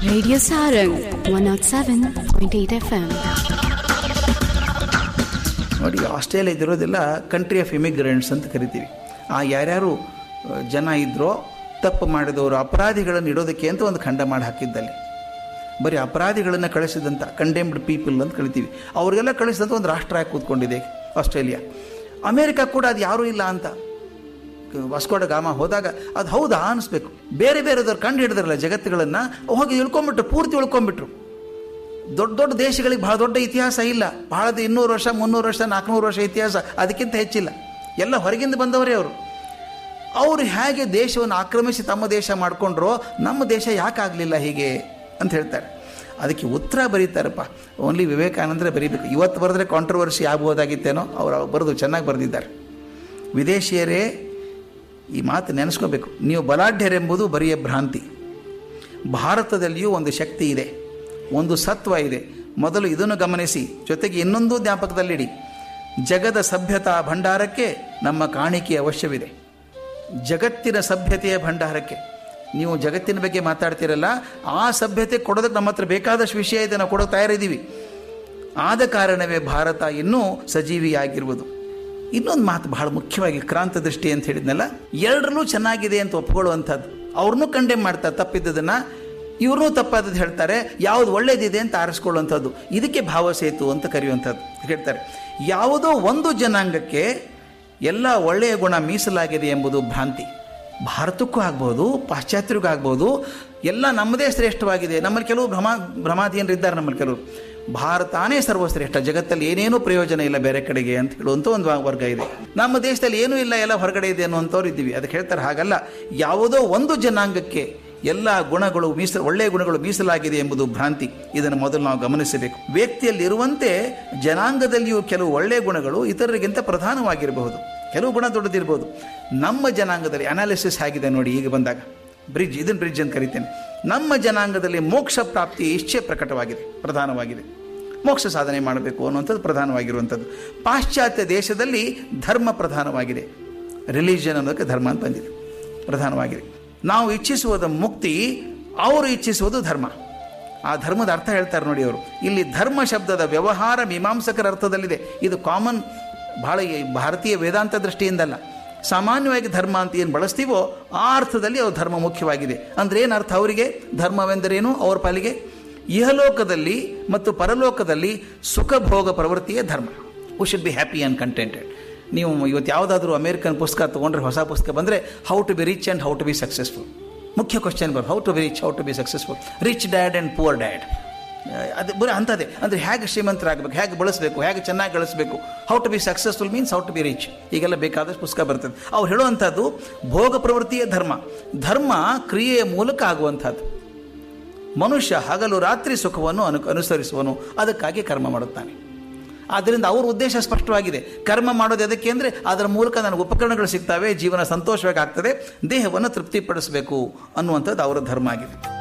Radio Sarang 107.8 FM. ನೋಡಿ Australia ಇದಿರೋದೆಲ್ಲ country of immigrants ಅಂತ ಕರಿತೀವಿ ಆ ಯಾರ್ಯಾರು ಆ, ಜನ ಇದ್ರೋ ತಪ್ಪು ಮಾಡಿದವರು ಅಪರಾಧಿಗಳನ್ನು ಇಡೋದಕ್ಕೆ ಅಂತ ಒಂದು ಖಂಡ ಮಾಡಿ ಹಾಕಿದ್ದಲ್ಲಿ ಬರೀ ಅಪರಾಧಿಗಳನ್ನು ಕಳಿಸಿದಂಥ ಕಂಡೆಮ್ಡ್ ಪೀಪಲ್ ಅಂತ ಕರಿತೀವಿ ಅವರಿಗೆಲ್ಲ ಕಳಿಸಿದಂಥ ಒಂದು ರಾಷ್ಟ್ರ ಆಗಿ ಕೂತ್ಕೊಂಡಿದೆ ಆಸ್ಟ್ರೇಲಿಯಾ ಅಮೇರಿಕಾ ಕೂಡ ಅದು ಯಾರೂ ಇಲ್ಲ ಅಂತ ವಾಸ್ಕೋಡ ಗಾಮ ಹೋದಾಗ ಅದು ಹೌದಾ ಅನಿಸ್ಬೇಕು ಬೇರೆ ಬೇರೆದವ್ರು ಕಂಡು ಹಿಡಿದ್ರಲ್ಲ ಜಗತ್ತುಗಳನ್ನು ಹೋಗಿ ಇಳ್ಕೊಂಬಿಟ್ರು ಪೂರ್ತಿ ಉಳ್ಕೊಂಬಿಟ್ರು ದೊಡ್ಡ ದೊಡ್ಡ ದೇಶಗಳಿಗೆ ಬಹಳ ದೊಡ್ಡ ಇತಿಹಾಸ ಇಲ್ಲ ಬಹಳ ಇನ್ನೂರು ವರ್ಷ ಮುನ್ನೂರು ವರ್ಷ ನಾಲ್ಕುನೂರು ವರ್ಷ ಇತಿಹಾಸ ಅದಕ್ಕಿಂತ ಹೆಚ್ಚಿಲ್ಲ ಎಲ್ಲ ಹೊರಗಿಂದ ಬಂದವರೇ ಅವರು ಅವರು ಹೇಗೆ ದೇಶವನ್ನು ಆಕ್ರಮಿಸಿ ತಮ್ಮ ದೇಶ ಮಾಡಿಕೊಂಡ್ರೋ ನಮ್ಮ ದೇಶ ಯಾಕಾಗಲಿಲ್ಲ ಹೀಗೆ ಅಂತ ಹೇಳ್ತಾರೆ ಅದಕ್ಕೆ ಉತ್ತರ ಬರೀತಾರಪ್ಪ ಓನ್ಲಿ ವಿವೇಕಾನಂದರೇ ಬರೀಬೇಕು ಇವತ್ತು ಬರೆದ್ರೆ ಕಾಂಟ್ರವರ್ಸಿ ಆಗ್ಬೋದಾಗಿತ್ತೇನೋ ಅವರು ಬರೆದು ಚೆನ್ನಾಗಿ ಬರೆದಿದ್ದಾರೆ ವಿದೇಶಿಯರೇ ಈ ಮಾತು ನೆನೆಸ್ಕೋಬೇಕು ನೀವು ಬಲಾಢ್ಯರೆಂಬುದು ಬರಿಯ ಭ್ರಾಂತಿ ಭಾರತದಲ್ಲಿಯೂ ಒಂದು ಶಕ್ತಿ ಇದೆ ಒಂದು ಸತ್ವ ಇದೆ ಮೊದಲು ಇದನ್ನು ಗಮನಿಸಿ ಜೊತೆಗೆ ಇನ್ನೊಂದು ಜ್ಞಾಪಕದಲ್ಲಿಡಿ ಜಗದ ಸಭ್ಯತಾ ಭಂಡಾರಕ್ಕೆ ನಮ್ಮ ಕಾಣಿಕೆ ಅವಶ್ಯವಿದೆ ಜಗತ್ತಿನ ಸಭ್ಯತೆಯ ಭಂಡಾರಕ್ಕೆ ನೀವು ಜಗತ್ತಿನ ಬಗ್ಗೆ ಮಾತಾಡ್ತೀರಲ್ಲ ಆ ಸಭ್ಯತೆ ಕೊಡೋದಕ್ಕೆ ನಮ್ಮ ಹತ್ರ ಬೇಕಾದಷ್ಟು ವಿಷಯ ಇದೆ ನಾವು ಕೊಡೋಕೆ ತಯಾರಿದ್ದೀವಿ ಆದ ಕಾರಣವೇ ಭಾರತ ಇನ್ನೂ ಸಜೀವಿಯಾಗಿರುವುದು ಇನ್ನೊಂದು ಮಾತು ಬಹಳ ಮುಖ್ಯವಾಗಿ ಕ್ರಾಂತ ದೃಷ್ಟಿ ಅಂತ ಹೇಳಿದ್ನಲ್ಲ ಎರಡರಲ್ಲೂ ಚೆನ್ನಾಗಿದೆ ಅಂತ ಒಪ್ಕೊಳ್ಳುವಂಥದ್ದು ಅವ್ರನ್ನೂ ಕಂಡೆಮ್ ಮಾಡ್ತಾರೆ ತಪ್ಪಿದ್ದದನ್ನು ಇವ್ರನ್ನೂ ತಪ್ಪಾದದ್ದು ಹೇಳ್ತಾರೆ ಯಾವುದು ಒಳ್ಳೇದಿದೆ ಅಂತ ಆರಿಸ್ಕೊಳ್ಳುವಂಥದ್ದು ಇದಕ್ಕೆ ಭಾವಸೇತು ಅಂತ ಕರೆಯುವಂಥದ್ದು ಹೇಳ್ತಾರೆ ಯಾವುದೋ ಒಂದು ಜನಾಂಗಕ್ಕೆ ಎಲ್ಲ ಒಳ್ಳೆಯ ಗುಣ ಮೀಸಲಾಗಿದೆ ಎಂಬುದು ಭ್ರಾಂತಿ ಭಾರತಕ್ಕೂ ಆಗ್ಬೋದು ಪಾಶ್ಚಾತ್ಯರಿಗೂ ಆಗ್ಬೋದು ಎಲ್ಲ ನಮ್ಮದೇ ಶ್ರೇಷ್ಠವಾಗಿದೆ ನಮ್ಮಲ್ಲಿ ಕೆಲವು ಭ್ರಮ ಭ್ರಮಾಧೀನರಿದ್ದಾರೆ ನಮ್ಮಲ್ಲಿ ಕೆಲವರು ಭಾರತಾನೇ ಸರ್ವಶ್ರೇಷ್ಠ ಜಗತ್ತಲ್ಲಿ ಏನೇನೂ ಪ್ರಯೋಜನ ಇಲ್ಲ ಬೇರೆ ಕಡೆಗೆ ಅಂತ ಹೇಳುವಂಥ ಒಂದು ವರ್ಗ ಇದೆ ನಮ್ಮ ದೇಶದಲ್ಲಿ ಏನೂ ಇಲ್ಲ ಎಲ್ಲ ಹೊರಗಡೆ ಇದೆ ಅನ್ನುವಂಥವ್ರು ಇದ್ದೀವಿ ಅದಕ್ಕೆ ಹೇಳ್ತಾರೆ ಹಾಗಲ್ಲ ಯಾವುದೋ ಒಂದು ಜನಾಂಗಕ್ಕೆ ಎಲ್ಲ ಗುಣಗಳು ಮೀಸ ಒಳ್ಳೆಯ ಗುಣಗಳು ಮೀಸಲಾಗಿದೆ ಎಂಬುದು ಭ್ರಾಂತಿ ಇದನ್ನು ಮೊದಲು ನಾವು ಗಮನಿಸಬೇಕು ವ್ಯಕ್ತಿಯಲ್ಲಿರುವಂತೆ ಜನಾಂಗದಲ್ಲಿಯೂ ಕೆಲವು ಒಳ್ಳೆಯ ಗುಣಗಳು ಇತರರಿಗಿಂತ ಪ್ರಧಾನವಾಗಿರಬಹುದು ಕೆಲವು ಗುಣ ದೊಡ್ಡದಿರ್ಬೋದು ನಮ್ಮ ಜನಾಂಗದಲ್ಲಿ ಅನಾಲಿಸಿಸ್ ಆಗಿದೆ ನೋಡಿ ಈಗ ಬಂದಾಗ ಬ್ರಿಡ್ಜ್ ಇದನ್ನು ಬ್ರಿಡ್ಜ್ ಅಂತ ಕರಿತೇನೆ ನಮ್ಮ ಜನಾಂಗದಲ್ಲಿ ಮೋಕ್ಷ ಪ್ರಾಪ್ತಿ ಇಚ್ಛೆ ಪ್ರಕಟವಾಗಿದೆ ಪ್ರಧಾನವಾಗಿದೆ ಮೋಕ್ಷ ಸಾಧನೆ ಮಾಡಬೇಕು ಅನ್ನುವಂಥದ್ದು ಪ್ರಧಾನವಾಗಿರುವಂಥದ್ದು ಪಾಶ್ಚಾತ್ಯ ದೇಶದಲ್ಲಿ ಧರ್ಮ ಪ್ರಧಾನವಾಗಿದೆ ರಿಲಿಜನ್ ಅನ್ನೋದಕ್ಕೆ ಧರ್ಮ ಅಂತ ಬಂದಿದೆ ಪ್ರಧಾನವಾಗಿದೆ ನಾವು ಇಚ್ಛಿಸುವುದು ಮುಕ್ತಿ ಅವರು ಇಚ್ಛಿಸುವುದು ಧರ್ಮ ಆ ಧರ್ಮದ ಅರ್ಥ ಹೇಳ್ತಾರೆ ನೋಡಿ ಅವರು ಇಲ್ಲಿ ಧರ್ಮ ಶಬ್ದದ ವ್ಯವಹಾರ ಮೀಮಾಂಸಕರ ಅರ್ಥದಲ್ಲಿದೆ ಇದು ಕಾಮನ್ ಬಹಳ ಈ ಭಾರತೀಯ ವೇದಾಂತ ದೃಷ್ಟಿಯಿಂದಲ್ಲ ಸಾಮಾನ್ಯವಾಗಿ ಧರ್ಮ ಅಂತ ಏನು ಬಳಸ್ತೀವೋ ಆ ಅರ್ಥದಲ್ಲಿ ಅವ್ರ ಧರ್ಮ ಮುಖ್ಯವಾಗಿದೆ ಅಂದರೆ ಏನು ಅರ್ಥ ಅವರಿಗೆ ಧರ್ಮವೆಂದರೇನು ಅವ್ರ ಪಾಲಿಗೆ ಇಹಲೋಕದಲ್ಲಿ ಮತ್ತು ಪರಲೋಕದಲ್ಲಿ ಸುಖ ಭೋಗ ಪ್ರವೃತ್ತಿಯೇ ಧರ್ಮ ವು should be happy and contented ನೀವು ಇವತ್ತು ಯಾವುದಾದ್ರೂ ಅಮೇರಿಕನ್ ಪುಸ್ತಕ ತೊಗೊಂಡ್ರೆ ಹೊಸ ಪುಸ್ತಕ ಬಂದರೆ how to be rich and how to be successful ಮುಖ್ಯ ಕ್ವಶನ್ ಬರ್ how to be rich how to be successful rich dad and poor dad ಅದು ಬರೀ ಅಂಥದ್ದೇ ಅಂದರೆ ಹೇಗೆ ಶ್ರೀಮಂತರಾಗಬೇಕು ಹೇಗೆ ಬಳಸಬೇಕು ಹೇಗೆ ಚೆನ್ನಾಗಿ ಗಳಿಸಬೇಕು how to be successful means how to be rich ಈಗೆಲ್ಲ ಬೇಕಾದಷ್ಟು ಪುಸ್ತಕ ಬರ್ತದೆ ಅವ್ರು ಹೇಳುವಂಥದ್ದು ಭೋಗ ಪ್ರವೃತ್ತಿಯೇ ಧರ್ಮ ಧರ್ಮ ಕ್ರಿಯೆಯ ಮೂಲಕ ಆಗುವಂಥದ್ದು ಮನುಷ್ಯ ಹಗಲು ರಾತ್ರಿ ಸುಖವನ್ನು ಅನು ಅನುಸರಿಸುವನು ಅದಕ್ಕಾಗಿ ಕರ್ಮ ಮಾಡುತ್ತಾನೆ ಆದ್ದರಿಂದ ಅವ್ರ ಉದ್ದೇಶ ಸ್ಪಷ್ಟವಾಗಿದೆ ಕರ್ಮ ಮಾಡೋದು ಎದಕ್ಕೆ ಅಂದರೆ ಅದರ ಮೂಲಕ ನನಗೆ ಉಪಕರಣಗಳು ಸಿಗ್ತವೆ ಜೀವನ ಸಂತೋಷವಾಗಿ ಆಗ್ತದೆ ದೇಹವನ್ನು ತೃಪ್ತಿಪಡಿಸಬೇಕು ಅನ್ನುವಂಥದ್ದು ಅವರ ಧರ್ಮ ಆಗಿದೆ